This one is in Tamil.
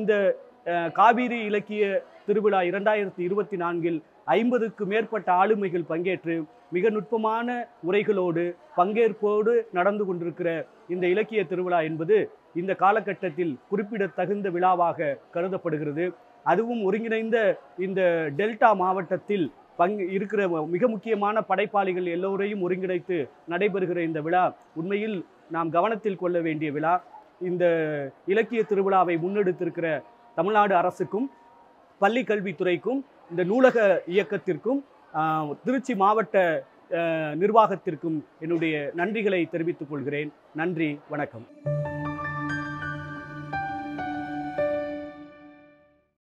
இந்த அஹ், காவிரி இலக்கிய திருவிழா இரண்டாயிரத்தி இருபத்தி நான்கில் ஐம்பதுக்கு மேற்பட்ட ஆளுமைகள் பங்கேற்று மிக நுட்பமான உரைகளோடு பங்கேற்போடு நடந்து கொண்டிருக்கிற இந்த இலக்கிய திருவிழா என்பது இந்த காலகட்டத்தில் குறிப்பிடத்தகுந்த விழாவாக கருதப்படுகிறது அதுவும் ஒருங்கிணைந்த இந்த டெல்டா மாவட்டத்தில் பங்கு இருக்கிற மிக முக்கியமான படைப்பாளிகள் எல்லோரையும் ஒருங்கிணைத்து நடைபெறுகிற இந்த விழா உண்மையில் நாம் கவனத்தில் கொள்ள வேண்டிய விழா இந்த இலக்கிய திருவிழாவை முன்னெடுத்திருக்கிற தமிழ்நாடு அரசுக்கும் பள்ளி கல்வித்துறைக்கும் இந்த நூலக இயக்கத்திற்கும் ஆஹ், திருச்சி மாவட்ட ஆஹ், நிர்வாகத்திற்கும் என்னுடைய நன்றிகளை தெரிவித்துக் கொள்கிறேன் நன்றி வணக்கம்